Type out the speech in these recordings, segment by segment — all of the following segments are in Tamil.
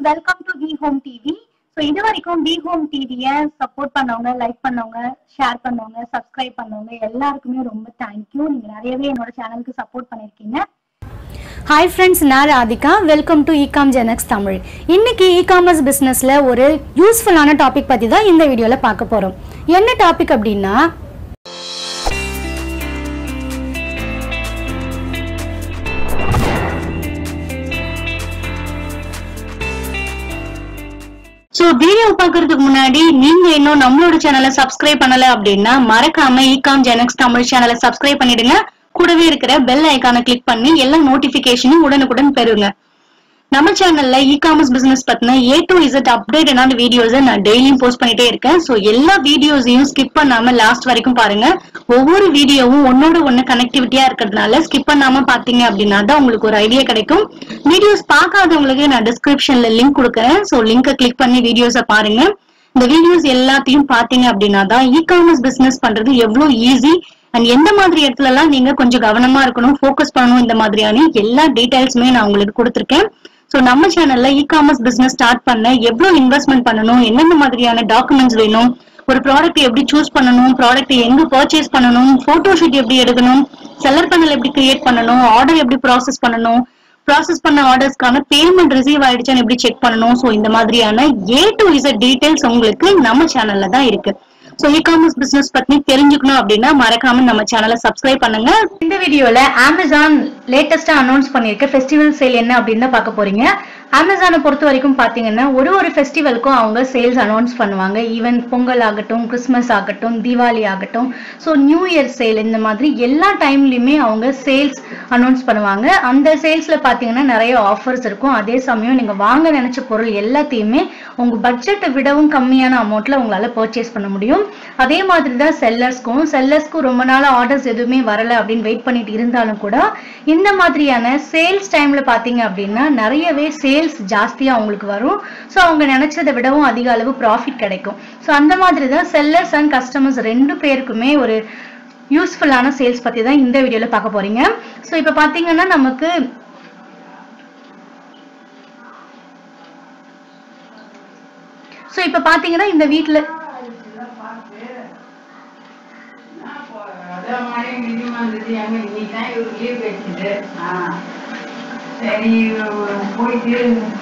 welcome to we home TV so இது வரைக்கும் வி ஹோம் டிவியை சப்போர்ட் பண்ணவங்க லைக் பண்ணவங்க ஷேர் பண்ணவங்க சப்ஸ்கிரைப் பண்ணவங்க எல்லாருக்குமே ரொம்ப தேங்க்யூ நீங்க நிறையவே என்னோட சேனலுக்கு சப்போர்ட் பண்ணிருக்கீங்க ஹாய் ஃப்ரெண்ட்ஸ் நான் Radhika welcome to eCom GenX Tamil இன்னைக்கு இ காமர்ஸ் பிஸ்னஸில் ஒரு யூஸ்ஃபுல்லான டாபிக் பற்றி தான் இந்த வீடியோவில் பார்க்க போகிறோம் என்ன டாபிக் அப்படின்னா ஸோ வீடியோ பார்க்கறதுக்கு முன்னாடி நீங்க இன்னும் நம்மளோட சேனலை சப்ஸ்கிரைப் பண்ணல அப்படின்னா மறக்காம இகாம் ஜெனக்ஸ் தமிழ் சேனலை சப்ஸ்கிரைப் பண்ணிடுங்க கூடவே இருக்கிற பெல் ஐக்கானை கிளிக் பண்ணி எல்லா நோட்டிபிகேஷனும் உடனுக்குடன் பெறுங்க நம்ம சேனல்ல இ காமர்ஸ் பிசினஸ் பத்தின ஏ டு இசட் அப்டேட்டடான வீடியோஸை நான் டெய்லியும் போஸ்ட் பண்ணிட்டே இருக்கேன் ஸோ எல்லா வீடியோஸையும் ஸ்கிப் பண்ணாம லாஸ்ட் வரைக்கும் பாருங்க ஒவ்வொரு வீடியோவும் ஒன்னோட ஒன்னு கனெக்டிவிட்டியா இருக்கிறதுனால ஸ்கிப் பண்ணாம பாத்தீங்க அப்படின்னா தான் உங்களுக்கு ஒரு ஐடியா கிடைக்கும் வீடியோஸ் பார்க்காதவங்களுக்கு நான் டிஸ்கிரிப்ஷன்ல லிங்க் கொடுக்குறேன் ஸோ லிங்கை கிளிக் பண்ணி வீடியோஸை பாருங்க இந்த வீடியோஸ் எல்லாத்தையும் பாத்தீங்க அப்படின்னா தான் இ காமர்ஸ் பிசினஸ் பண்றது எவ்வளவு ஈஸி அண்ட் எந்த மாதிரி இடத்துல எல்லாம் நீங்க கொஞ்சம் கவனமா இருக்கணும் ஃபோக்கஸ் பண்ணணும் இந்த மாதிரியான எல்லா டீடைல்ஸுமே நான் உங்களுக்கு கொடுத்துருக்கேன் சோ நம்ம சேனல்ல இ காமர்ஸ் பிசினஸ் ஸ்டார்ட் பண்ண எவ்வளவு இன்வெஸ்ட்மெண்ட் பண்ணணும் என்னென்ன மாதிரியான டாக்குமெண்ட்ஸ் வேணும் ஒரு ப்ராடக்ட் எப்படி சூஸ் பண்ணணும் ப்ராடக்ட் எங்க பர்ச்சேஸ் பண்ணணும் போட்டோ ஷூட் எப்படி எடுக்கணும் செல்லர் பேனல் எப்படி கிரியேட் பண்ணணும் ஆர்டர் எப்படி ப்ராசஸ் பண்ணணும் ப்ராசஸ் பண்ண ஆர்டர்ஸ்க்கான பேமெண்ட் ரிசீவ் ஆயிடுச்சான்னு எப்படி செக் பண்ணணும் சோ இந்த மாதிரியான ஏ டு இசட் டீடைல்ஸ் உங்களுக்கு நம்ம சேனல்ல தான் இருக்கு சோ இ காமர்ஸ் பிசினஸ் பத்தி தெரிஞ்சுக்கணும் அப்படின்னா மறக்காம நம்ம சேனலை சப்ஸ்கிரைப் பண்ணுங்க இந்த வீடியோவில் அமேசான் லேட்டஸ்ட்டாக அனௌன்ஸ் பண்ணியிருக்க ஃபெஸ்டிவல் சேல் என்ன அப்படின்னு தான் பார்க்க போறீங்க அமேசானை பொறுத்த வரைக்கும் பார்த்தீங்கன்னா ஒரு ஒரு ஃபெஸ்டிவலுக்கும் அவங்க சேல்ஸ் அனௌன்ஸ் பண்ணுவாங்க ஈவன் பொங்கல் ஆகட்டும் கிறிஸ்மஸ் ஆகட்டும் தீபாவளி ஆகட்டும் ஸோ நியூ இயர் சேல் இந்த மாதிரி எல்லா டைம்லையுமே அவங்க சேல்ஸ் அனௌன்ஸ் பண்ணுவாங்க அந்த சேல்ஸில் பார்த்தீங்கன்னா நிறைய ஆஃபர்ஸ் இருக்கும் அதே சமயம் நீங்கள் வாங்க நினச்ச பொருள் எல்லாத்தையுமே உங்கள் பட்ஜெட்டை விடவும் கம்மியான அமௌண்ட்டில் உங்களால் பர்ச்சேஸ் பண்ண முடியும் அதே மாதிரி தான் செல்லர்ஸ்க்கும் செல்லர்ஸ்க்கும் ரொம்ப நாள் ஆர்டர்ஸ் எதுவுமே வரல அப்படின்னு வெயிட் பண்ணிட்டு இருந்தாலும் கூட இந்த மாதிரியான சேல்ஸ் டைம்ல பாத்தீங்க அப்படின்னா நிறையவே சேல்ஸ் ஜாஸ்தியா அவங்களுக்கு வரும் ஸோ அவங்க நினைச்சதை விடவும் அதிக அளவு ப்ராஃபிட் கிடைக்கும் ஸோ அந்த மாதிரி தான் செல்லர்ஸ் அண்ட் கஸ்டமர்ஸ் ரெண்டு பேருக்குமே ஒரு யூஸ்ஃபுல்லான சேல்ஸ் பத்தி தான் இந்த வீடியோல பார்க்க போறீங்க ஸோ இப்போ பாத்தீங்கன்னா நமக்கு ஸோ இப்போ பாத்தீங்கன்னா இந்த வீட்டில் அதான் மழை மிதிமா இருந்தது எங்க இன்னைக்கு தான் இவருக்கு லீவ் கிடைச்சது ஆ சரி போயிட்டு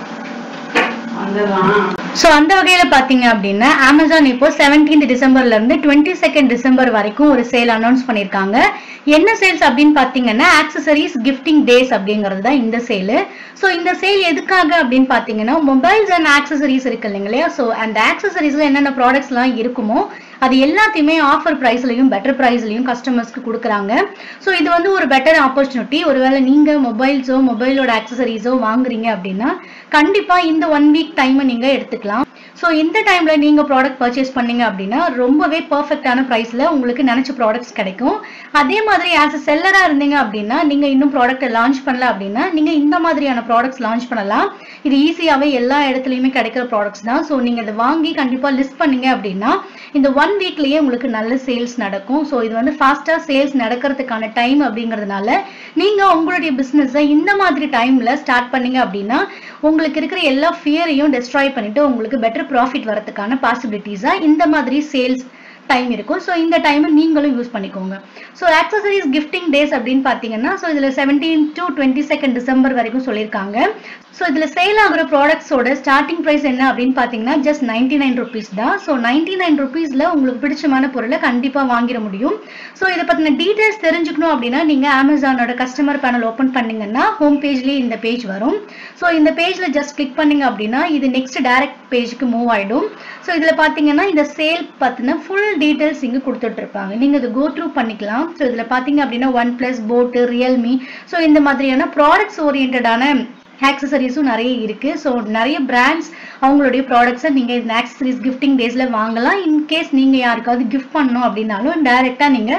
வந்துடலாம் ஸோ அந்த வகையில பாத்தீங்க அப்படின்னா அமேசான் இப்போ 17th டிசம்பர்ல இருந்து டுவெண்ட்டி செகண்ட் டிசம்பர் வரைக்கும் ஒரு சேல் அனௌன்ஸ் பண்ணிருக்காங்க என்ன சேல்ஸ் அப்படின்னு பாத்தீங்கன்னா ஆக்சசரிஸ் கிஃப்டிங் டேஸ் அப்படிங்கிறது தான் இந்த சேல் ஸோ இந்த சேல் எதுக்காக அப்படின்னு பாத்தீங்கன்னா மொபைல்ஸ் அண்ட் ஆக்சசரிஸ் இருக்கு இல்லைங்களா ஸோ அந்த ஆக்சசரிஸ்ல என்னென்ன ப்ராடக்ட்ஸ் எல்லாம் இருக்குமோ அது எல்லாத்தையுமே ஆஃபர் ப்ரைஸ்லையும் பெட்டர் ப்ரைஸ்லையும் கஸ்டமர்ஸ்க்கு கொடுக்குறாங்க ஸோ இது வந்து ஒரு பெட்டர் ஆப்பர்ச்சுனிட்டி ஒருவேளை நீங்கள் மொபைல்ஸோ மொபைலோட ஆக்சசரிஸோ வாங்குறீங்க அப்படின்னா கண்டிப்பாக இந்த ஒன் வீக் டைமை நீங்கள் எடுத்துக்கலாம் ஸோ இந்த டைமில் நீங்கள் ப்ராடக்ட் பர்ச்சேஸ் பண்ணீங்க அப்படின்னா ரொம்பவே பர்ஃபெக்டான ப்ரைஸில் உங்களுக்கு நினச்ச ப்ராடக்ட்ஸ் கிடைக்கும் அதே மாதிரி ஆஸ் அ செல்லராக இருந்தீங்க அப்படின்னா நீங்கள் இன்னும் ப்ராடக்ட்டை லான்ச் பண்ணல அப்படின்னா நீங்கள் இந்த மாதிரியான ப்ராடக்ட்ஸ் லான்ச் பண்ணலாம் இது ஈஸியாகவே எல்லா இடத்துலையுமே கிடைக்கிற ப்ராடக்ட்ஸ் தான் ஸோ நீங்கள் இதை வாங்கி கண்டிப்பாக லிஸ்ட் பண்ணீங்க அப்படின்னா இந்த ஒன் வீக்லயே உங்களுக்கு நல்ல சேல்ஸ் நடக்கும் ஸோ இது வந்து ஃபாஸ்டா சேல்ஸ் நடக்கிறதுக்கான டைம் அப்படிங்கிறதுனால நீங்க உங்களுடைய பிசினஸை இந்த மாதிரி டைம்ல ஸ்டார்ட் பண்ணீங்க அப்படின்னா உங்களுக்கு இருக்கிற எல்லா ஃபியரையும் டெஸ்ட்ராய் பண்ணிட்டு உங்களுக்கு பெட்டர் ப்ராஃபிட் வரதுக்கான பாசிபிலிட்டிஸா இந்த மாதிரி சேல்ஸ் டைம் இருக்கும் ஸோ இந்த டைமை நீங்களும் யூஸ் பண்ணிக்கோங்க ஸோ ஆக்சசரிஸ் கிஃப்டிங் டேஸ் அப்படின்னு பார்த்தீங்கன்னா ஸோ இதில் seventeen to twenty second December வரைக்கும் சொல்லியிருக்காங்க ஸோ இதில் சேல் ஆகிற ப்ராடக்ட்ஸோட ஸ்டார்டிங் ப்ரைஸ் என்ன அப்படின்னு பார்த்தீங்கன்னா ஜஸ்ட் நைன்டி நைன் ருபீஸ் தான் ஸோ நைன்டி நைன் ருபீஸில் உங்களுக்கு பிடிச்சமான பொருளை கண்டிப்பாக வாங்கிட முடியும் ஸோ இதை பற்றின டீட்டெயில்ஸ் தெரிஞ்சுக்கணும் அப்படின்னா நீங்கள் அமேசானோட கஸ்டமர் பேனல் ஓப்பன் பண்ணீங்கன்னா ஹோம் பேஜ்லேயே இந்த பேஜ் வரும் ஸோ இந்த பேஜில் ஜஸ்ட் கிளிக் பண்ணீங்க அப்படின்னா இது நெக்ஸ்ட் டைரக்ட் பேஜுக்கு மூவ் ஆகிடும் ஸோ இதில் பார்த்தீங்கன்னா இந்த சேல் பற்றின ஃபுல் டீட்டெயில்ஸ் இங்கே கொடுத்துட்ருப்பாங்க நீங்கள் இதை கோ த்ரூ பண்ணிக்கலாம் ஸோ இதில் பார்த்தீங்க அப்படின்னா ஒன் ப்ளஸ் போட்டு ரியல்மி ஸோ இந்த மாதிரியான ப்ராடக்ட்ஸ் ஓரியன்டான ஆக்சசரிஸும் நிறைய இருக்கு ஸோ நிறைய பிராண்ட்ஸ் அவங்களுடைய ப்ராடக்ட்ஸை நீங்கள் இந்த ஆக்சசரிஸ் கிஃப்டிங் டேஸில் வாங்கலாம் இன்கேஸ் நீங்கள் யாருக்காவது கிஃப்ட் பண்ணணும் அப்படின்னாலும் டைரெக்டாக நீங்கள்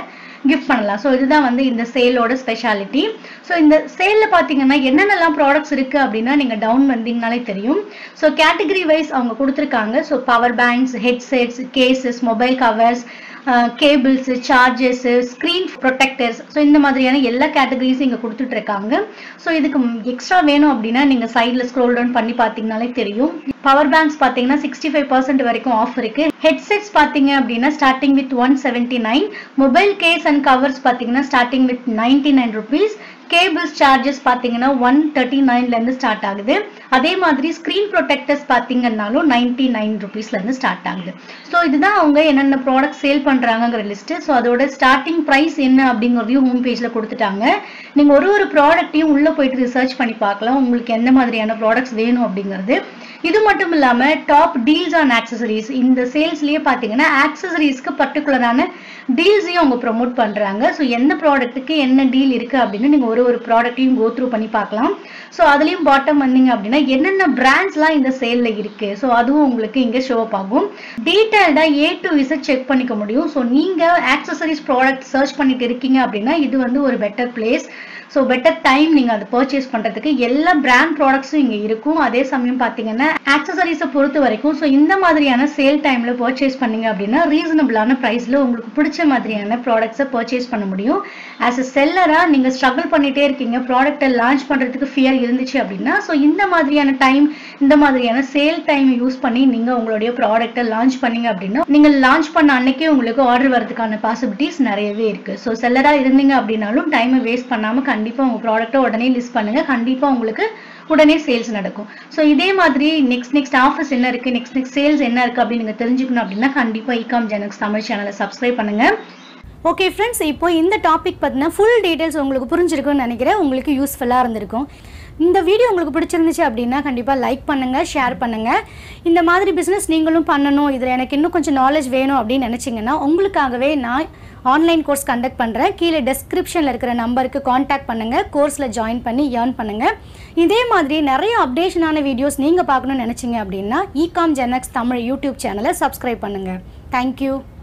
கிஃப்ட் பண்ணலாம் ஸோ இதுதான் வந்து இந்த சேலோட ஸ்பெஷாலிட்டி ஸோ இந்த சேலில் பார்த்தீங்கன்னா என்னென்னலாம் ப்ராடக்ட்ஸ் இருக்கு அப்படின்னா நீங்கள் டவுன் வந்தீங்கனாலே தெரியும் ஸோ கேட்டகரி வைஸ் அவங்க கொடுத்துருக்காங்க so power banks headsets cases mobile covers cables chargers screen protectors so இந்த மாதிரியான எல்லா கேட்டகரிஸும் இங்கே கொடுத்துட்டு இருக்காங்க ஸோ இதுக்கு எக்ஸ்ட்ரா வேணும் அப்படின்னா நீங்கள் சைடில் ஸ்க்ரோல் டவுன் பண்ணி பார்த்தீங்கனாலே தெரியும் பவர் பேங்க்ஸ் பார்த்தீங்கன்னா சிக்ஸ்டி ஃபைவ் பர்சன்ட் வரைக்கும் ஆஃப் இருக்கு ஹெட்செட்ஸ் பார்த்தீங்க அப்படின்னா starting with one seventy nine mobile case and covers பார்த்தீங்கன்னா starting with ninety nine rupees cables chargers பார்த்தீங்கன்னா ஒன் தேர்ட்டி நைன்லேருந்து ஸ்டார்ட் ஆகுது அதே மாதிரி ஸ்க்ரீன் ப்ரொடெக்டர்ஸ் பார்த்தீங்கன்னாலும் நைன்டி நைன் ருபீஸ்லேருந்து ஸ்டார்ட் ஆகுது ஸோ இதுதான் அவங்க என்னென்ன ப்ராடக்ட் சேல் பண்ணுறாங்கிற லிஸ்ட்டு ஸோ அதோட ஸ்டார்டிங் ப்ரைஸ் என்ன அப்படிங்கிறதையும் ஹோம் பேஜில் கொடுத்துட்டாங்க நீங்கள் ஒரு ஒரு ப்ராடக்ட்டையும் உள்ளே போயிட்டு ரிசர்ச் பண்ணி பார்க்கலாம் உங்களுக்கு எந்த மாதிரியான ப்ராடக்ட்ஸ் வேணும் அப்படிங்கிறது இது மட்டும் இல்லாம டாப் டீல்ஸ் ஆன் ஆக்சசரிஸ் இந்த சேல்ஸ்லயே பாத்தீங்கன்னா ஆக்சசரிஸ்க்கு பர்டிகுலரான டீல்ஸையும் அவங்க ப்ரோமோட் பண்றாங்க ஸோ எந்த ப்ராடக்ட்டுக்கு என்ன டீல் இருக்கு அப்படின்னு நீங்க ஒரு ஒரு ப்ராடக்ட்டையும் கோ த்ரூ பண்ணி பார்க்கலாம் ஸோ அதுலயும் பாட்டம் வந்தீங்க அப்படின்னா என்னென்ன பிராண்ட்ஸ்லாம் இந்த சேல்ல இருக்கு ஸோ அதுவும் உங்களுக்கு இங்க ஷோ அப் ஆகும் டீட்டெயில்டா ஏ டு விசிட் செக் பண்ணிக்க முடியும் ஸோ நீங்க ஆக்சசரிஸ் ப்ராடக்ட் சர்ச் பண்ணிட்டு இருக்கீங்க அப்படின்னா இது வந்து ஒரு better place so better time நீங்கள் அதை பர்ச்சேஸ் பண்ணுறதுக்கு எல்லா பிராண்ட் ப்ராடக்ட்ஸும் இங்கே இருக்கும் அதே சமயம் பார்த்தீங்கன்னா ஆக்சசரிஸை பொறுத்த வரைக்கும் ஸோ இந்த மாதிரியான சேல் டைமில் பர்ச்சேஸ் பண்ணீங்க அப்படின்னா ரீசனபிளான ப்ரைஸில் உங்களுக்கு பிடிச்ச மாதிரியான ப்ராடக்ட்ஸை பர்ச்சேஸ் பண்ண முடியும் ஆஸ் அ செல்லராக நீங்கள் ஸ்ட்ரகிள் பண்ணிகிட்டே இருக்கீங்க ப்ராடக்ட்டை லான்ச் பண்ணுறதுக்கு ஃபியர் இருந்துச்சு அப்படின்னா ஸோ இந்த மாதிரியான டைம் இந்த மாதிரியான சேல் டைம் யூஸ் பண்ணி நீங்கள் உங்களுடைய ப்ராடக்ட்டை லான்ச் பண்ணீங்க அப்படின்னா நீங்கள் லான்ச் பண்ண அன்னைக்கே உங்களுக்கு ஆர்டர் வரதுக்கான பாசிபிலிட்டிஸ் நிறையவே இருக்குது ஸோ செல்லராக இருந்தீங்க அப்படின்னாலும் டைமை வேஸ்ட் பண்ணாமல் கண்டிப்பாக உங்கள் ப்ராடக்ட்டை உடனே லிஸ்ட் பண்ணுங்கள் கண்டிப்பாக உங்களுக்கு உடனே சேல்ஸ் நடக்கும் ஸோ இதே மாதிரி நெக்ஸ்ட் நெக்ஸ்ட் ஆஃபர்ஸ் என்ன இருக்குது நெக்ஸ்ட் நெக்ஸ்ட் சேல்ஸ் என்ன இருக்குது அப்படின்னு நீங்கள் தெரிஞ்சுக்கணும் அப்படின்னா கண்டிப்பாக இகாம் ஜெனக்ஸ் தமிழ் சேனலை சப்ஸ்கிரைப் பண்ணுங்கள் ஓகே ஃப்ரெண்ட்ஸ் இப்போ இந்த டாபிக் பற்றின ஃபுல் டீட்டெயில்ஸ் உங்களுக்கு புரிஞ்சிருக்கும்னு நினைக்கிறேன் உங்களுக்கு யூஸ்ஃபுல்லாக இருந்திருக்கும் இந்த வீடியோ உங்களுக்கு பிடிச்சிருந்துச்சு அப்படின்னா கண்டிப்பாக லைக் பண்ணுங்கள் ஷேர் பண்ணுங்கள் இந்த மாதிரி பிஸ்னஸ் நீங்களும் பண்ணணும் இதில் எனக்கு இன்னும் கொஞ்சம் நாலேஜ் வேணும் அப்படின்னு நினச்சிங்கன்னா உங்களுக்காகவே நான் ஆன்லைன் கோர்ஸ் கண்டக்ட் பண்ணுறேன் கீழே டெஸ்கிரிப்ஷனில் இருக்கிற நம்பருக்கு காண்டாக்ட் பண்ணுங்கள் கோர்ஸில் ஜாயின் பண்ணி ஏர்ன் பண்ணுங்கள் இதே மாதிரி நிறைய அப்டேஷனான வீடியோஸ் நீங்கள் பார்க்கணும்னு நினச்சிங்க அப்படின்னா இகாம் ஜெனக்ஸ் தமிழ் யூடியூப் சேனலை சப்ஸ்கிரைப் பண்ணுங்கள் தேங்க்யூ